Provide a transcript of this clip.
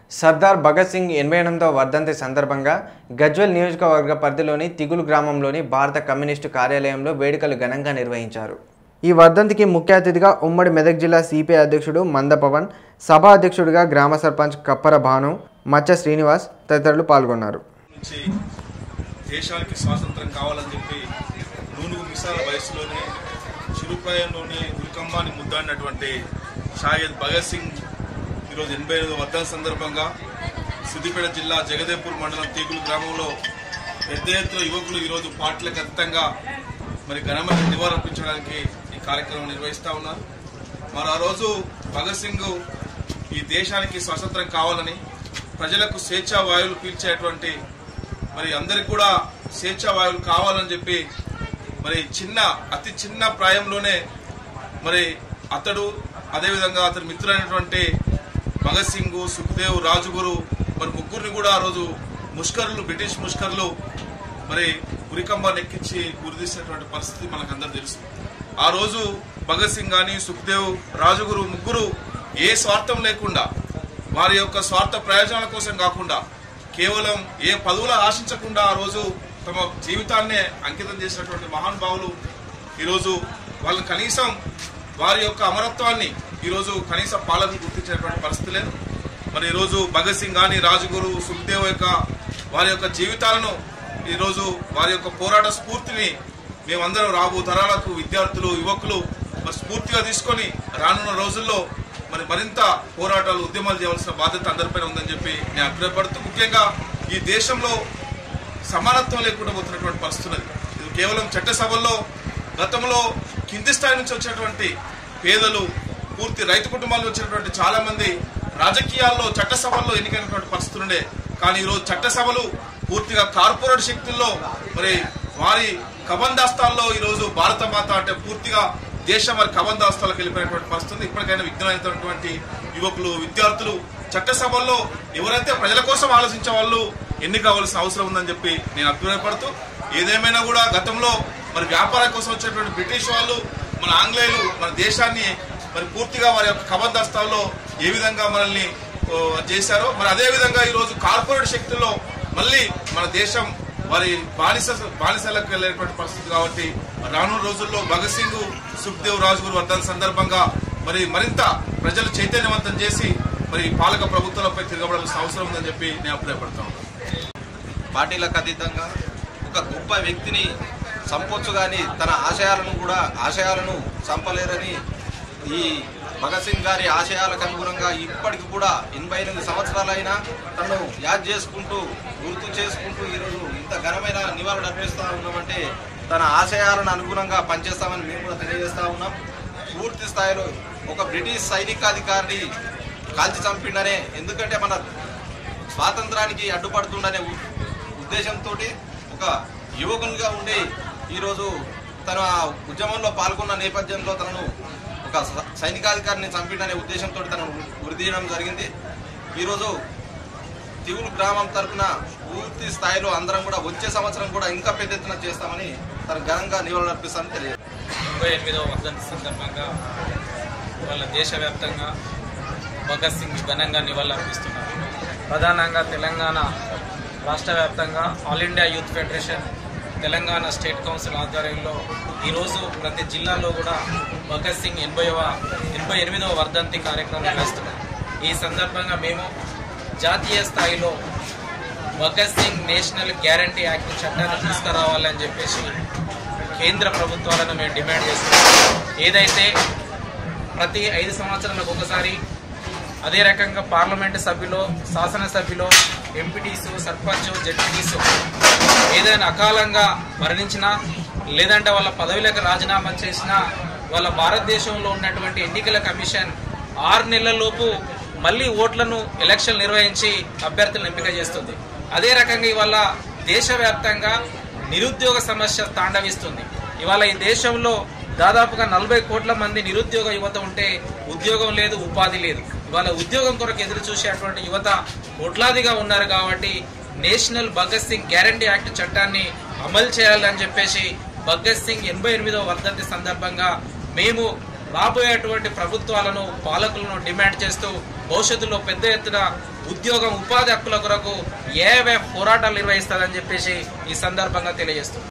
సర్దార్ భగత్ సింగ్ ఎనభై ఎనిమిదవ వర్ధంతి సందర్భంగా గజ్వెల్ నియోజకవర్గ పరిధిలోని తిగులు గ్రామంలోని భారత కమ్యూనిస్టు కార్యాలయంలో వేడుకలు ఘనంగా నిర్వహించారు ఈ వర్ధంతికి ముఖ్య అతిథిగా ఉమ్మడి మెదక్ జిల్లా సిపిఐ అధ్యక్షుడు మంద పవన్ సభా అధ్యక్షుడిగా గ్రామ సర్పంచ్ కప్పర భాను మచ్చ శ్రీనివాస్ తదితరులు పాల్గొన్నారు నుంచి దేశానికి స్వాతంత్రం కావాలని చెప్పి నూనుగు మిసాల వయసులోనే చిరుప్రాయంలోనే ఉరికంబాన్ని ముద్దాడినటువంటి షాయద్ భగత్ సింగ్ ఈరోజు ఎనభై ఐదు వర్ధన సందర్భంగా సిద్దిపేట జిల్లా జగదేపూర్ మండలం తీగులు గ్రామంలో పెద్ద ఎత్తున యువకులు ఈరోజు పార్టీలకు అతీతంగా మరి ఘనమైన నివారించడానికి ఈ కార్యక్రమం నిర్వహిస్తా ఉన్నారు మరి ఆ రోజు భగత్ సింగ్ ఈ దేశానికి స్వాతంత్రం కావాలని ప్రజలకు స్వేచ్ఛా వాయువులు పీల్చేటువంటి మరి అందరికి కూడా స్వేచ్ఛా వాయువులు కావాలని చెప్పి మరి చిన్న అతి చిన్న ప్రాయంలోనే మరి అతడు అదేవిధంగా అతని మిత్రులైనటువంటి భగత్ సింగ్ సుఖ్దేవ్ రాజుగురు మరి ముగ్గురిని కూడా ఆ రోజు ముష్కరులు బ్రిటిష్ ముష్కరులు మరి ఉరికంబాన్ని ఎక్కించి గురితీసినటువంటి పరిస్థితి మనకందరూ తెలుసు ఆ రోజు భగత్ సింగ్ కానీ సుఖ్దేవ్ రాజుగురు ముగ్గురు ఏ స్వార్థం లేకుండా వారి యొక్క స్వార్థ ప్రయోజనాల కోసం కాకుండా కేవలం ఏ పదవులు ఆశించకుండా ఆ రోజు తమ జీవితాన్నే అంకితం చేసినటువంటి మహానుభావులు ఈరోజు వాళ్ళు కనీసం వారి యొక్క అమరత్వాన్ని ఈరోజు కనీస పాలన గుర్తించినటువంటి పరిస్థితి లేదు మరి ఈరోజు భగత్ సింగ్ కానీ రాజుగురు సుఖ్దేవ్ యొక్క వారి యొక్క జీవితాలను ఈరోజు వారి యొక్క పోరాట స్ఫూర్తిని మేమందరం రాబో తరాలకు విద్యార్థులు యువకులు మరి స్ఫూర్తిగా తీసుకొని రానున్న రోజుల్లో మరి మరింత పోరాటాలు ఉద్యమాలు చేయవలసిన బాధ్యత అందరిపైన ఉందని చెప్పి నేను అభిప్రాయపడుతూ ముఖ్యంగా ఈ దేశంలో సమానత్వం లేకుండా పోతున్నటువంటి పరిస్థితి ఉన్నది ఇది కేవలం చట్టసభల్లో గతంలో కింది స్థాయి నుంచి వచ్చినటువంటి పేదలు పూర్తి రైతు కుటుంబాల నుంచి వచ్చినటువంటి చాలా మంది రాజకీయాల్లో చట్టసభల్లో ఎన్నికైనటువంటి పరిస్థితులు ఉండే కానీ ఈరోజు చట్టసభలు పూర్తిగా కార్పొరేట్ శక్తుల్లో మరి వారి కబందాస్తాల్లో ఈరోజు భారత మాత అంటే పూర్తిగా దేశం మరి కబందాస్తాలకు వెళ్ళిపోయినటువంటి పరిస్థితి ఉంది. ఇప్పటికైనా విజ్ఞానమైనటువంటి యువకులు విద్యార్థులు చట్టసభల్లో ఎవరైతే ప్రజల కోసం ఆలోచించే వాళ్ళు ఎన్ని కావాల్సిన అవసరం ఉందని చెప్పి నేను అభిప్రాయపడుతూ ఏదేమైనా కూడా గతంలో మరి వ్యాపారం కోసం వచ్చేటువంటి బ్రిటిష్ వాళ్ళు మన ఆంగ్లేయులు మన దేశాన్ని మరి పూర్తిగా వారి యొక్క కబందాస్తాల్లో ఏ విధంగా మనల్ని ఓ, చేశారో మరి అదే విధంగా ఈ రోజు కార్పొరేట్ శక్తుల్లో మళ్ళీ మన దేశం వారి బానిస బానిసలకు వెళ్ళేటువంటి పరిస్థితి కాబట్టి మరి రానున్న రోజుల్లో భగత్ సింగ్ సుఖ్దేవ్ రాజ్గురు వర్ధన సందర్భంగా మరి మరింత ప్రజలు చైతన్యవంతం చేసి మరి పాలక ప్రభుత్వాలపై తిరగబడాల్సిన అవసరం ఉందని చెప్పి నేను అభిప్రాయపడతాను పార్టీలకు అతీతంగా ఒక గొప్ప వ్యక్తిని చంపొచ్చు కానీ తన ఆశయాలను కూడా ఆశయాలను చంపలేరని ఈ భగత్ సింగ్ గారి ఆశయాలకు అనుగుణంగా ఇప్పటికి కూడా ఎనభై ఎనిమిది సంవత్సరాలైనా తను యాద్ చేసుకుంటూ గుర్తు చేసుకుంటూ ఈరోజు ఇంత ఘనమైన నివాళులు అర్పిస్తూ ఉన్నామంటే తన ఆశయాలను అనుగుణంగా పనిచేస్తామని మేము కూడా తెలియజేస్తా ఉన్నాం పూర్తి స్థాయిలో ఒక బ్రిటిష్ సైనికాధికారిని కాల్చి చంపిండనే ఎందుకంటే మన స్వాతంత్రానికి అడ్డుపడుతుండనే ఉ- ఉద్దేశంతో ఒక యువకునిగా ఉండి ఈరోజు తన ఉద్యమంలో పాల్గొన్న నేపథ్యంలో తనను ఒక స- సైనికాధికారిని చంపిండనే ఉద్దేశంతో తనను వృద్ధి చేయడం జరిగింది ఈరోజు తివులు గ్రామం తరపున పూర్తి స్థాయిలో అందరం కూడా వచ్చే సంవత్సరం కూడా ఇంకా పెద్ద ఎత్తున చేస్తామని తన ఘనంగా నివాళులు అర్పిస్తామని తెలియదు తొంభై ఎనిమిదవ వర్ధంతి సందర్భంగా వాళ్ళ దేశవ్యాప్తంగా భగత్ సింగ్ ఘనంగా నివాళులర్పిస్తున్నారు ప్రధానంగా తెలంగాణ రాష్ట్ర వ్యాప్తంగా All India Youth Federation Telangana state council ఆధ్వర్యంలో ఈరోజు ప్రతి జిల్లాలో కూడా భగత్ సింగ్ ఎనభైవ ఎనభై ఎనిమిదవ వర్ధంతి కార్యక్రమం నిర్వహిస్తున్నాం ఈ సందర్భంగా మేము జాతీయ స్థాయిలో Bhagat Singh national guarantee act చట్టాన్ని తీసుకురావాలని చెప్పేసి కేంద్ర ప్రభుత్వాలను మేము డిమాండ్ చేస్తున్నాం ఏదైతే ప్రతి ఐదు సంవత్సరాలకు ఒకసారి అదే రకంగా పార్లమెంటు సభ్యులు శాసనసభ్యులు ఎంపీటీసు సర్పంచ్ జడ్పీటీసు ఏదైనా అకాలంగా మరణించినా లేదంటే వాళ్ళ పదవులకు రాజీనామా చేసినా వాళ్ళ భారతదేశంలో ఉన్నటువంటి ఎన్నికల కమిషన్ ఆరు నెలలలోపు మళ్ళీ ఓట్లను ఎలక్షన్ నిర్వహించి అభ్యర్థులను ఎంపిక చేస్తుంది అదే రకంగా ఇవాళ దేశవ్యాప్తంగా నిరుద్యోగ సమస్య తాండవిస్తుంది ఇవాళ ఈ దేశంలో దాదాపుగా నలభై కోట్ల మంది నిరుద్యోగ యువత ఉంటే ఉద్యోగం లేదు ఉపాధి లేదు ఇవాళ ఉద్యోగం కొరకు ఎదురు చూసేటువంటి యువత కోట్లాదిగా ఉన్నారు కాబట్టి national Bhagat Singh guarantee act చట్టాన్ని అమలు చేయాలని చెప్పేసి భగత్ సింగ్ ఎనభై ఎనిమిదవ వర్ధంతి సందర్భంగా మేము రాబోయేటువంటి ప్రభుత్వాలను పాలకులను డిమాండ్ చేస్తూ భవిష్యత్తులో పెద్ద ఎత్తున ఉద్యోగం ఉపాధి హక్కుల కొరకు ఏవే పోరాటాలు నిర్వహిస్తుందని చెప్పేసి ఈ సందర్భంగా తెలియజేస్తుంది